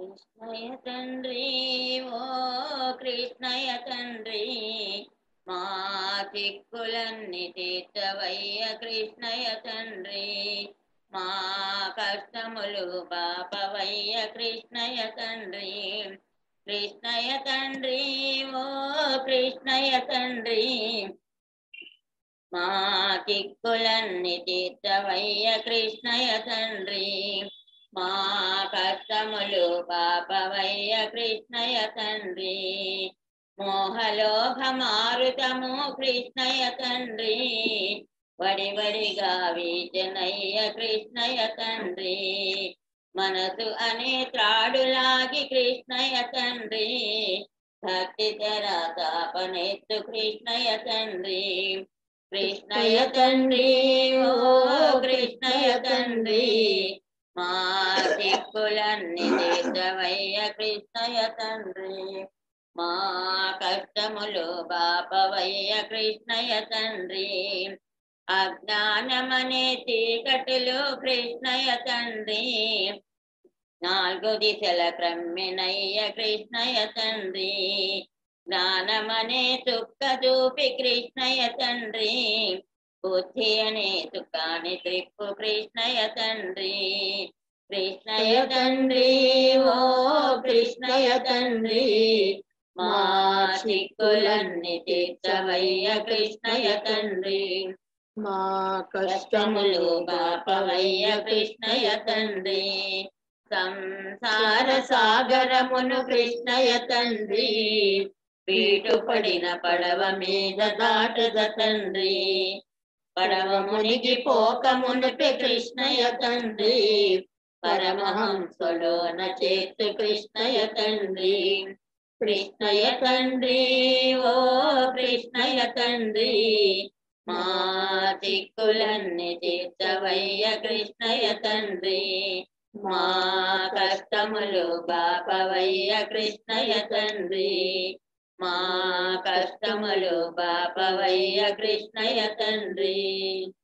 కృష్ణయ్య తండ్రి ఓ కృష్ణయ్య తండ్రి మా చిక్కులన్నీ తీర్చవయ్య కృష్ణయ్య తండ్రి మా కష్టములు బాపవయ్య కృష్ణయ్య తండ్రి కృష్ణయ్య తండ్రి ఓ కృష్ణయ్య తండ్రి మా చిక్కులన్నీ తీర్చవయ్య కృష్ణయ్య తండ్రి మా కష్టములు పాపవయ్య కృష్ణయ్య తండ్రి మోహలోభ మారుతము కృష్ణయ్య తండ్రి వడి వడిగా వీచనయ్య కృష్ణయ్య తండ్రి మనసు అనే త్రాడులాగి కృష్ణయ్య తండ్రి భక్తి తెర తాపనెత్తు కృష్ణయ్య తండ్రి కృష్ణయ్య తండ్రి ఓ కృష్ణయ్య తండ్రి మా చిక్కులన్నీ తీర్చవయ్య కృష్ణయ్య తండ్రి మా కష్టములు బాపవయ్య కృష్ణయ్య తండ్రి అజ్ఞానమనే చీకటిలో కృష్ణయ్య తండ్రి నాలుగు దిశల క్రమ్మినయ్య కృష్ణయ్య తండ్రి జ్ఞానమనే చుక్క చూపి కృష్ణయ్య తండ్రి బుద్ధి అనే సుఖాన్ని త్రిప్పు కృష్ణయ్య తండ్రి కృష్ణయ్య తండ్రి ఓ కృష్ణయ్య తండ్రి మా చిక్కులన్నీ తీర్చవయ్య కృష్ణయ్య తండ్రి మా కష్టములు బాపవయ్య కృష్ణయ్య తండ్రి సంసార సాగరమును కృష్ణయ్య తండ్రి పీటు పడిన పడవ మీద దాటద తండ్రి పడవ మునిగి పోక మునిపే కృష్ణయ్య తండ్రి పరమహంసలోన చేతు కృష్ణయ్య తండ్రి కృష్ణయ్య తండ్రి ఓ కృష్ణయ్య తండ్రి మా చిక్కులన్నీ తీర్చవయ్య కృష్ణయ్య తండ్రి మా కష్టములు బాపవయ్య కృష్ణయ్య తండ్రి మా కష్టములు బాపవయ్య కృష్ణయ్య తండ్రి